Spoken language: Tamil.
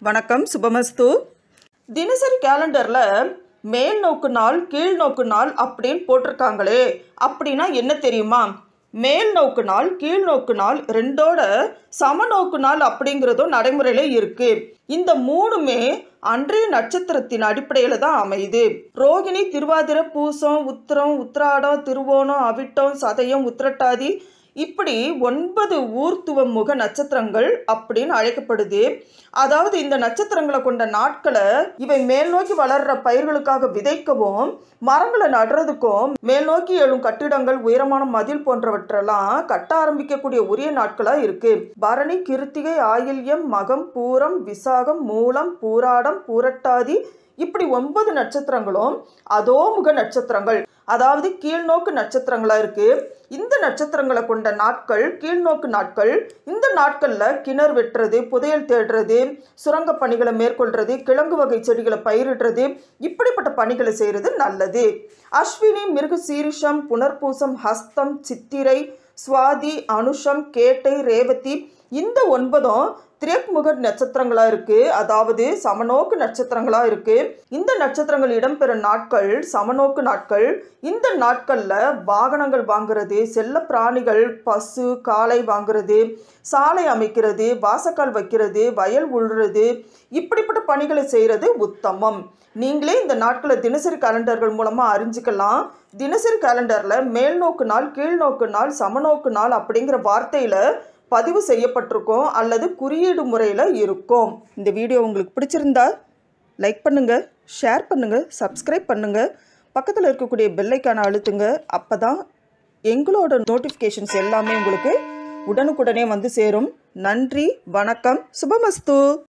வணக்கம் சுபமஸ்து தினசரி கேலண்டரில் மேல் நோக்கு நாள் கீழ் நோக்கு நாள் அப்படின்னு போட்டிருக்காங்களே அப்படின்னா என்ன தெரியுமா மேல் நோக்கு நாள் கீழ் நோக்கு நாள் ரெண்டோட சமநோக்கு நாள் அப்படிங்கிறதும் நடைமுறையில் இருக்கு இந்த மூணுமே அன்றைய நட்சத்திரத்தின் அடிப்படையில் தான் அமையுது ரோகிணி திருவாதிர பூசம் உத்திரம் உத்திராடம் திருவோணம் அவிட்டம் சதயம் உத்திரட்டாதி இப்படி ஒன்பது ஊர்த்துவ முக நட்சத்திரங்கள் அப்படின்னு அழைக்கப்படுது அதாவது இந்த நட்சத்திரங்களை கொண்ட நாட்களை இவை மேல் நோக்கி வளர்ற பயிர்களுக்காக விதைக்கவும் மரங்களை நடுறதுக்கும் மேல் நோக்கி எழும் கட்டிடங்கள் உயரமான மதில் போன்றவற்றெல்லாம் கட்ட ஆரம்பிக்கக்கூடிய உரிய நாட்களா இருக்கு பரணி கிருத்திகை ஆயில்யம் மகம் பூரம் விசாகம் மூலம் பூராடம் பூரட்டாதி இப்படி ஒன்பது நட்சத்திரங்களும் அதோ முக நட்சத்திரங்கள் அதாவது கீழ்நோக்கு நட்சத்திரங்களா இருக்கு இந்த நட்சத்திரங்களை கொண்ட நாட்கள் கீழ்நோக்கு நாட்கள் இந்த நாட்கள்ல கிணறு வெட்டுறது புதையல் தேடுறது சுரங்க பணிகளை மேற்கொள்றது கிழங்கு வகை செடிகளை பயிரிடுறது இப்படிப்பட்ட பணிகளை செய்யறது நல்லது அஸ்வினி மிருக சீரிஷம் புனர்பூசம் ஹஸ்தம் சித்திரை சுவாதி அனுஷம் கேட்டை ரேவதி இந்த ஒன்பதும் திரியக்முக நட்சத்திரங்களா இருக்கு அதாவது சமநோக்கு நட்சத்திரங்களா இருக்கு இந்த நட்சத்திரங்கள் இடம்பெறும் நாட்கள் சமநோக்கு நாட்கள் இந்த நாட்கள்ல வாகனங்கள் வாங்குறது செல்ல பிராணிகள் பசு காளை வாங்குறது சாலை அமைக்கிறது வாசக்கால் வைக்கிறது வயல் உழுறது இப்படிப்பட்ட பணிகளை செய்யறது உத்தமம் நீங்களே இந்த நாட்களை தினசரி கேலண்டர்கள் மூலமா அறிஞ்சிக்கலாம் தினசரி கேலண்டர்ல மேல் நோக்கு நாள் கீழ் நோக்கு நாள் சமநோக்கு நாள் அப்படிங்கிற வார்த்தையில பதிவு செய்யப்பட்டிருக்கும் அல்லது குறியீடு முறையில் இருக்கும் இந்த வீடியோ உங்களுக்கு பிடிச்சிருந்தா லைக் பண்ணுங்கள் ஷேர் பண்ணுங்கள் சப்ஸ்கிரைப் பண்ணுங்கள் பக்கத்தில் இருக்கக்கூடிய பெல்லைக்கான அழுத்துங்க அப்போ தான் எங்களோட நோட்டிஃபிகேஷன்ஸ் எல்லாமே உங்களுக்கு உடனுக்குடனே வந்து சேரும் நன்றி வணக்கம் சுபமஸ்து